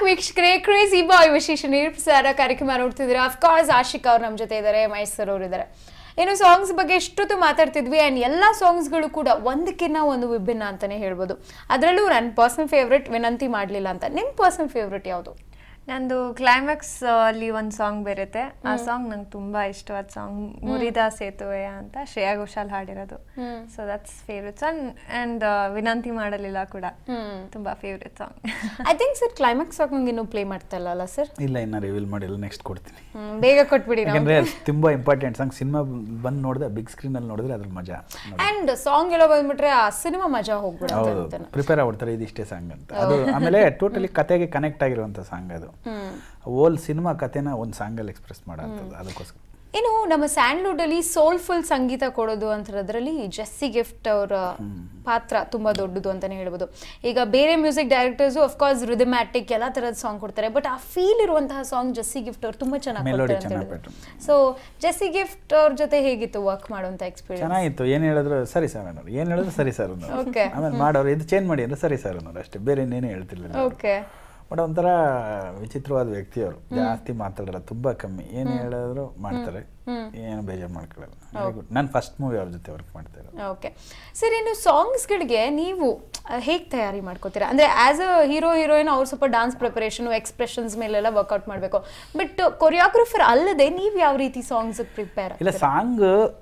ವೀಕ್ಷಕರೇ ಕ್ರೇಜಿ ಬಾಯ್ ವಿಶೇಷ ನಿರೂಪಿಸಾರ ಕಾರ್ಯಕ್ರಮ ನೋಡ್ತಿದ್ದೀರಾ ಅಫ್ಕೋರ್ಸ್ ಆಶಿಕ್ ಅವ್ರು ನಮ್ಮ ಜೊತೆ ಇದ್ದಾರೆ ಮೈಸೂರು ಅವರು ಇದ್ದಾರೆ ಇನ್ನು ಸಾಂಗ್ಸ್ ಬಗ್ಗೆ ಎಷ್ಟೊತ್ತು ಮಾತಾಡ್ತಿದ್ವಿ ಆ್ಯಂಡ್ ಎಲ್ಲ ಸಾಂಗ್ಸ್ಗಳು ಕೂಡ ಒಂದಕ್ಕಿಂತ ಒಂದು ವಿಭಿನ್ನ ಅಂತಾನೆ ಹೇಳ್ಬೋದು ಅದರಲ್ಲೂ ನನ್ನ ಪರ್ಸನಲ್ ಫೇವ್ರೆಟ್ ವಿನಂತಿ ಮಾಡಲಿಲ್ಲ ಅಂತ ನಿಮ್ಮ ಪರ್ಸನಲ್ ಫೇವ್ರೆಟ್ ಯಾವುದು ನಂದು ಕ್ಲೈಮ್ಯಾಕ್ಸ್ ಅಲ್ಲಿ ಒಂದು ಸಾಂಗ್ ಬರುತ್ತೆ ಆ ಸಾಂಗ್ ನಂಗೆ ತುಂಬಾ ಇಷ್ಟವಾದ ಸಾಂಗ್ ಮುರಿದ ಸೇತುವೆ ಅಂತ ಶ್ರೇಯಾ ಘೋಷಾಲ್ ಹಾಡಿರೋದು so that's favourite song and ವಿನಂತಿ ಮಾಡಲಿಲ್ಲ ಕೂಡ ತುಂಬಾ favourite song I think sir climax song ಇನ್ನೂ ಪ್ಲೇ ಮಾಡ್ತಾ ಇಲ್ಲ ಅಲ್ಲ ಸರ್ ಇಲ್ಲ ಇನ್ನು ರಿವೀಲ್ ಮಾಡಿಲ್ಲ ನೆಕ್ಸ್ಟ್ ಕೊಡ್ತೀನಿ ಬೇಗ ಕೊಟ್ಬಿಡಿ ನಾವು ಯಾಕಂದ್ರೆ ಅದು ತುಂಬಾ ಇಂಪಾರ್ಟೆಂಟ್ ಸಾಂಗ್ ಸಿನಿಮಾ ಬಂದು ನೋಡಿದ್ರೆ ಬಿಗ್ ಸ್ಕ್ರೀನ್ ಅಲ್ಲಿ ನೋಡಿದ್ರೆ ಅದ್ರ ಮಜಾ ನೋಡಿ. ಆ್ಯಂಡ್ ಸಾಂಗ್ ಎಲ್ಲ ಬಂದ್ಬಿಟ್ರೆ ಆ ಸಿನಿಮಾ ಮಜಾ ಹೋಗ್ಬಿಡುತ್ತೆ ಹೌದು ಅಂತಾನೆ ಪ್ರಿಪೇರ್ ಆಗ್ಬಿಡ್ತಾರೆ ಇದಿಷ್ಟೇ ಸಾಂಗ್ ಅಂತ ಅದು ಆಮೇಲೆ ಟೋಟಲಿ ಕತೆಗೆ ಕನೆಕ್ಟ್ ಆಗಿರುವಂಥ ಸಾಂಗ್ ಅದು ಓಲ್ ಸಿನಿಮಾ ಕತೆನ ಒಂದು ಸಾಂಗಲ್ಲಿ ಎಕ್ಸ್ಪ್ರೆಸ್ ಮಾಡೋಂಥದ್ದು ಅದಕ್ಕೋಸ್ಕರ ಇನ್ನು ನಮ್ಮ ಸ್ಯಾಂಡ್ಲ್ವುಡ್ ಅಲ್ಲಿ ಸೋಲ್ಫುಲ್ ಸಂಗೀತ ಕೊಡೋದು ಅಂತದ್ರಲ್ಲಿ ಜೆಸ್ಸಿ ಗಿಫ್ಟ್ ಅವರ ಪಾತ್ರ ತುಂಬಾ ದೊಡ್ಡದು ಅಂತಾನೆ ಹೇಳ್ಬೋದು ಈಗ ಬೇರೆ ಮ್ಯೂಸಿಕ್ ಡೈರೆಕ್ಟರ್ಸು ಅಫ್ಕೋರ್ಸ್ ರಿದಮ್ಯಾಟಿಕ್ ಎಲ್ಲ ತರದ ಸಾಂಗ್ ಕೊಡ್ತಾರೆ ಬಟ್ ಆ ಫೀಲ್ ಇರುವಂತಹ ಸಾಂಗ್ ಜೆಸ್ಸಿ ಗಿಫ್ಟ್ ಅವ್ರು ತುಂಬಾ ಚೆನ್ನಾಗಿ Melody ಕೊಡ್ತಾರೆ ಅಂತ ಚೆನ್ನಾಗ್ ಹೇಳಿದ್ರು ಸೊ ಜೆಸ್ಸಿ ಗಿಫ್ಟ್ ಅವ್ರ ಜೊತೆ ಹೇಗಿತ್ತು ವರ್ಕ್ ಮಾಡುವಂತ ಎಕ್ಸ್ಪೀರಿಯನ್ಸ್ ಚೆನ್ನಾಗಿತ್ತು ಏನು ಹೇಳಿದ್ರು ಸರಿ ಸರ್ ಅನ್ನೋರು ಏನು ಹೇಳಿದ್ರು ಸರಿ ಸರ್ ಅನ್ನೋರು Okay. ಆಮೇಲೆ ಮಾಡೋರು ಇದು ಚೇಂಜ್ ಮಾಡಿ ಅಂದ್ರೆ ಸರಿ ಸರ್ ಅನ್ನೋರು ಅಷ್ಟೇ ಬೇರೆ ಇನ್ನೇನು ಹೇಳ್ತಿರ್ಲಿಲ್ಲ ಓಕೆ ಬಟ್ ಒಂಥರ ವಿಚಿತ್ರವಾದ ವ್ಯಕ್ತಿಯವರು ಜಾಸ್ತಿ ಮಾತಾಡಲ್ಲ ತುಂಬಾ ಕಮ್ಮಿ ಏನು ಹೇಳಿದ್ರು ಮಾಡ್ತಾರೆ ಏನು ಬೇಜಾರು ಮಾಡ್ಕೊಳ್ಳಲ್ಲ ವೆರಿ ಗುಡ್ ನಾನು ಫಸ್ಟ್ ಮೂವಿ ಅವ್ರ ಜೊತೆ ವರ್ಕ್ ಮಾಡ್ತಾ ಇರೋದು ಓಕೆ ಸರ್ ಇನ್ನು ಸಾಂಗ್ಸ್ಗಳಿಗೆ ನೀವು ಹೇಗೆ ತಯಾರಿ ಮಾಡ್ಕೋತೀರಾ ಅಂದರೆ ಆ್ಯಸ್ ಅ ಹೀರೋ ಹೀರೋಯಿನ್ ಅವ್ರು ಸ್ವಲ್ಪ ಡಾನ್ಸ್ ಪ್ರಿಪರೇಷನ್ ಎಕ್ಸ್ಪ್ರೆಷನ್ಸ್ ಮೇಲೆಲ್ಲ ವರ್ಕೌಟ್ ಮಾಡಬೇಕು ಬಟ್ ಕೊರಿಯೋಗ್ರಫರ್ ಅಲ್ಲದೆ ನೀವು ಯಾವ ರೀತಿ ಸಾಂಗ್ಸ್ ಪ್ರಿಪೇರ್ ಇಲ್ಲ ಸಾಂಗ್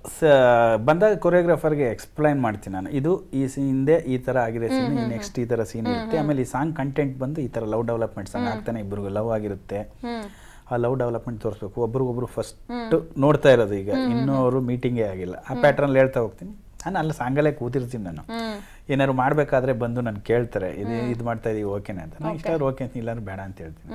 ಬಂದಾಗ ಕೊರಿಯೋಗ್ರಾಫರ್ಗೆ ಎಕ್ಸ್ಪ್ಲೈನ್ ಮಾಡ್ತೀನಿ ನಾನು ಇದು ಈ scene ಹಿಂದೆ ಈ ಥರ ಆಗಿದೆ ಸೀನ್ ನೆಕ್ಸ್ಟ್ ಈ ಥರ ಸೀನ್ ಇರುತ್ತೆ ಆಮೇಲೆ ಈ ಸಾಂಗ್ ಕಂಟೆಂಟ್ ಬಂದು ಈ ಥರ ಲವ್ ಡೆವಲಪ್ಮೆಂಟ್ ಸಾಂಗ್ ಆಗ್ತಾನೆ ಇಬ್ಬರಿಗೂ ಲವ್ ಆಗಿರುತ್ತೆ ಆ ಲವ್ ಡೆವಲಪ್ಮೆಂಟ್ ತೋರಿಸ್ಬೇಕು ಒಬ್ರಿಗೊಬ್ರು ಫಸ್ಟ್ ನೋಡ್ತಾ ಇರೋದು ಈಗ ಇನ್ನೂ ಅವರು ಮೀಟಿಂಗೇ ಆಗಿಲ್ಲ ಆ ಪ್ಯಾಟ್ರನ್ ಹೇಳ್ತಾ ಹೋಗ್ತೀನಿ ನಾನು ಅಲ್ಲಿ ಸಾಂಗಲ್ಲೇ ಕೂತಿರ್ತೀನಿ ನಾನು ಏನಾದ್ರು ಮಾಡಬೇಕಾದ್ರೆ ಬಂದು ನಾನು ಕೇಳ್ತಾರೆ ಇದು ಇದು ಮಾಡ್ತಾ ಇದೀವಿ ಓಕೆನೆ ಅಂತ ನಾನು ಇಷ್ಟ ಓಕೆ ಅಂತ ಇಲ್ಲಾಂದ್ರೆ ಬೇಡ ಅಂತ ಹೇಳ್ತೀನಿ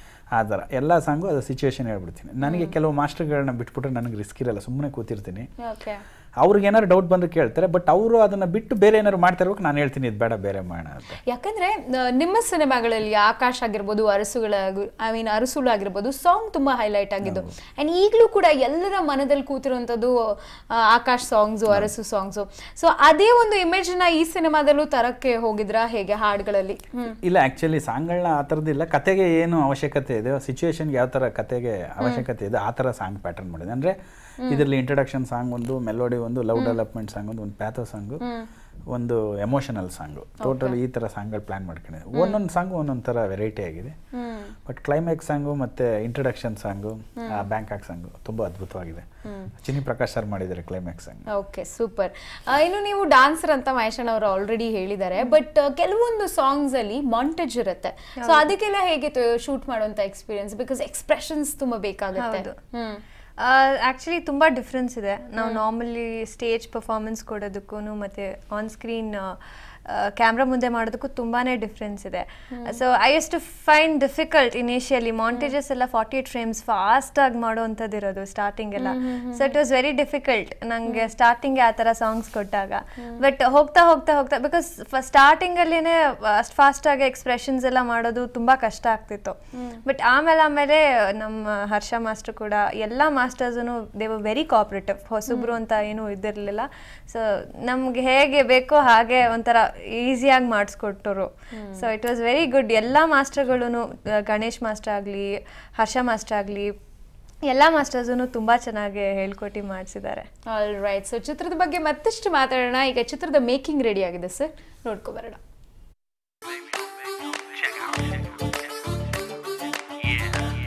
ಆ ಥರ ಎಲ್ಲ ಸಾಂಗು ಅದು ಸಿಚುವೇಶನ್ ಹೇಳ್ಬಿಡ್ತೀನಿ ನನಗೆ ಕೆಲವು ಮಾಸ್ಟರ್ಗಳನ್ನ ಬಿಟ್ಬಿಟ್ರೆ ನನಗೆ ರಿಸ್ಕ್ ಇರಲ್ಲ ಸುಮ್ಮನೆ ಕೂತಿರ್ತೀನಿ ಓಕೆ ಅವ್ರಿಗೆ ಏನಾದ್ರು ಡೌಟ್ ಬಂದ್ರೆ ಕೇಳ್ತಾರೆ ಬಟ್ ಅವರು ಅದನ್ನ ಬಿಟ್ಟು ಬೇರೆ ಏನಾದ್ರು ಮಾಡ್ತಾ ಇರ್ಬೇಕು ನಾನು ಹೇಳ್ತೀನಿ ಇದು ಬೇಡ ಬೇರೆ ಮಾಡೋಣ ಅಂತ ಯಾಕಂದ್ರೆ ಆ, ನಿಮ್ಮ ಸಿನಿಮಾಗಳಲ್ಲಿ ಆಕಾಶ್ ಆಗಿರ್ಬೋದು ಅರಸುಗಳ ಐ ಮೀನ್ ಅರಸುಳು ಆಗಿರ್ಬೋದು ಸಾಂಗ್ ತುಂಬಾ ಹೈಲೈಟ್ ಆಗಿದ್ದು ಅಂಡ್ ಈಗಲೂ ಕೂಡ ಎಲ್ಲರ ಮನದಲ್ಲಿ ಕೂತಿರುವಂಥದ್ದು ಆ, Aakash songs Arasu songs so ಅದೇ ಒಂದು ಇಮೇಜ್ ನ ಈ ಸಿನಿಮಾದಲ್ಲೂ ತರಕ್ಕೆ ಹೋಗಿದ್ರಾ ಹೇಗೆ ಹಾಡುಗಳಲ್ಲಿ ಹ್ಮ್ ಇಲ್ಲ ಆ್ಯಕ್ಚುಲಿ ಸಾಂಗ್ಗಳನ್ನ ಆ ಥರದ್ದಿಲ್ಲ ಕತೆಗೆ ಏನು ಅವಶ್ಯಕತೆ ಇದೆ ಸಿಚುವೇಶನ್ಗೆ ಯಾವ ಥರ ಕತೆಗೆ ಅವಶ್ಯಕತೆ ಇದೆ ಆ ಥರ ಸಾಂಗ್ ಪ್ಯಾಟರ್ನ್ ಮಾಡಿದೆ ಅಂದರೆ ಇದರಲ್ಲಿ ಇಂಟ್ರಡಕ್ಷನ್ ಸಾಂಗ್ ಒಂದು ಮೆಲೋಡಿ ಒಂದು ಲವ್ ಡೆವಲಪ್ಮೆಂಟ್ ಸಾಂಗ್ ಒಂದು ಒಂದು ಪ್ಯಾಥೋ ಸಾಂಗು ಒಂದು ಎಮೋಷನಲ್ ಸಾಂಗು ಟೋಟಲ್ ಈ ಥರ ಸಾಂಗ್ಗಳು ಪ್ಲ್ಯಾನ್ ಮಾಡ್ಕೊಂಡಿದೆ ಒಂದೊಂದು ಸಾಂಗು ಒಂದೊಂದು ಥರ ವೆರೈಟಿ ಆಗಿದೆ ಬಟ್ ಕ್ಲೈಮ್ಯಾಕ್ಸ್ ಸಾಂಗು ಮತ್ತು ಇಂಟ್ರಡಕ್ಷನ್ ಸಾಂಗು ಬ್ಯಾಂಕಾಕ್ ಸಾಂಗು ತುಂಬ ಅದ್ಭುತವಾಗಿದೆ ಚಿನಿ ಪ್ರಕಾಶ್ ಸರ್ ಮಾಡಿದ್ದಾರೆ ಕ್ಲೈಮ್ಯಾಕ್ಸ್ ಸಾಂಗ್ ಓಕೆ ಸೂಪರ್ ಇನ್ನು ನೀವು ಡಾನ್ಸರ್ ಅಂತ ಮಹೇಶನ್ ಅವರು ಆಲ್ರೆಡಿ ಹೇಳಿದ್ದಾರೆ ಬಟ್ ಕೆಲವೊಂದು ಸಾಂಗ್ಸ್ ಅಲ್ಲಿ ಮಾಂಟೇಜ್ ಇರುತ್ತೆ ಸೊ ಅದಕ್ಕೆಲ್ಲ ಹೇಗಿತ್ತು ಶೂಟ್ ಮಾಡುವಂತ ಎಕ್ಸ್ಪೀರಿಯನ್ಸ್ ಬಿಕಾಸ್ ಎಕ್ಸ್ಪ್ರೆಷನ್ಸ್ ತುಂಬಾ ಬೇಕಾಗುತ್ತೆ ಹೌದು. ಹ್ಮ್ ಆ್ಯಕ್ಚುಲಿ ತುಂಬ ಡಿಫ್ರೆನ್ಸ್ ಇದೆ ನಾವು ನಾರ್ಮಲಿ ಸ್ಟೇಜ್ ಪರ್ಫಾರ್ಮೆನ್ಸ್ ಕೊಡೋದಕ್ಕೂ ಮತ್ತು ಆನ್ ಸ್ಕ್ರೀನ್ ಕ್ಯಾಮ್ರಾ ಮುಂದೆ ಮಾಡೋದಕ್ಕೂ ತುಂಬಾ ಡಿಫ್ರೆನ್ಸ್ ಇದೆ so I used to find difficult initially montages ಎಲ್ಲ ಫಾರ್ಟಿ ಏಟ್ ಫ್ರೇಮ್ಸ್ ಫಾಸ್ಟಾಗಿ ಮಾಡೋವಂಥದ್ದು ಇರೋದು ಸ್ಟಾರ್ಟಿಂಗ್ ಎಲ್ಲ so it was very difficult ನನಗೆ ಸ್ಟಾರ್ಟಿಂಗ್ ಆ ಥರ ಸಾಂಗ್ಸ್ ಕೊಟ್ಟಾಗ ಬಟ್ ಹೋಗ್ತಾ ಹೋಗ್ತಾ ಹೋಗ್ತಾ ಬಿಕಾಸ್ ಸ್ಟಾರ್ಟಿಂಗಲ್ಲೇ ಅಷ್ಟು ಫಾಸ್ಟಾಗಿ ಎಕ್ಸ್ಪ್ರೆಷನ್ಸ್ ಎಲ್ಲ ಮಾಡೋದು ತುಂಬ ಕಷ್ಟ ಆಗ್ತಿತ್ತು ಬಟ್ ಆಮೇಲೆ ಆಮೇಲೆ ನಮ್ಮ ಹರ್ಷ ಮಾಸ್ಟರ್ ಕೂಡ ಎಲ್ಲ masters they were very cooperative ಹೊಸಬ್ರು ಅಂತ ಏನೂ ಇದ್ದಿರಲಿಲ್ಲ ಸೊ ನಮ್ಗೆ ಹೇಗೆ ಬೇಕೋ ಹಾಗೆ ಒಂಥರ ಈಸಿಯಾಗಿ ಮಾಡಿಸ್ಕೊಟ್ಟರು so it was very good ಎಲ್ಲ ಮಾಸ್ಟರ್ಗಳು ಗಣೇಶ್ ಮಾಸ್ಟರ್ ಆಗಲಿ ಹರ್ಷ ಮಾಸ್ಟರ್ ಆಗಲಿ ಎಲ್ಲ ಮಾಸ್ಟರ್ಸು ತುಂಬ ಚೆನ್ನಾಗಿ ಹೇಳ್ಕೊಟ್ಟು ಮಾಡಿಸಿದ್ದಾರೆ ಆಲ್ ರೈಟ್ ಸೊ ಚಿತ್ರದ ಬಗ್ಗೆ ಮತ್ತಷ್ಟು ಮಾತಾಡೋಣ ಈಗ ಚಿತ್ರದ ಮೇಕಿಂಗ್ ರೆಡಿ ಆಗಿದೆ ಸರ್ ನೋಡ್ಕೊ ಬರೋಣ Check out, check out, check out. Yeah.